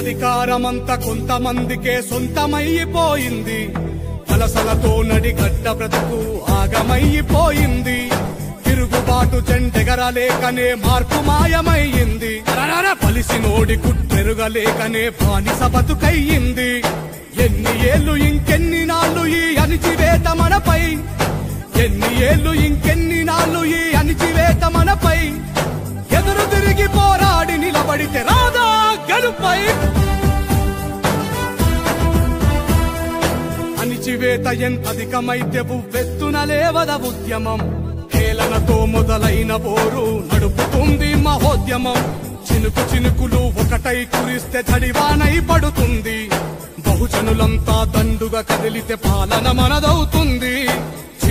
అధికారమంతా కొంతమందికే సొంతమైపోయింది వలసలతో నడిగడ్డ బ్రతుకు ఆగమైపోయింది తిరుగుబాటు చెండెగరలేకనే మార్పు మాయమయ్యింది రరర పలిసినోడి కుట్టెరుగలేకనే బానిస బతుకయ్యింది ఎన్ని ఏళ్ళు ఇంకెన్ని నాళ్ళు ఈ అణిచివేత మనపై ఎన్ని ఏళ్ళు ఇంకెన్ని నాళ్ళు ఈ అణిచివేత మనపై ఎదురు తిరిగి పోరాడి నిలబడితే రాదా గెలుపై అణిచివేత ఎంత అధికమైతే ఉవ్వెత్తున లేవద ఉద్యమం హేళనతో మొదలైన పోరు నడుపుతుంది మహోద్యమం చినుకు చినుకులు ఒకటై కురిస్తే చడివానై పడుతుంది బహుజనులంతా దండుగా కదిలితే పాలన మనదవుతుంది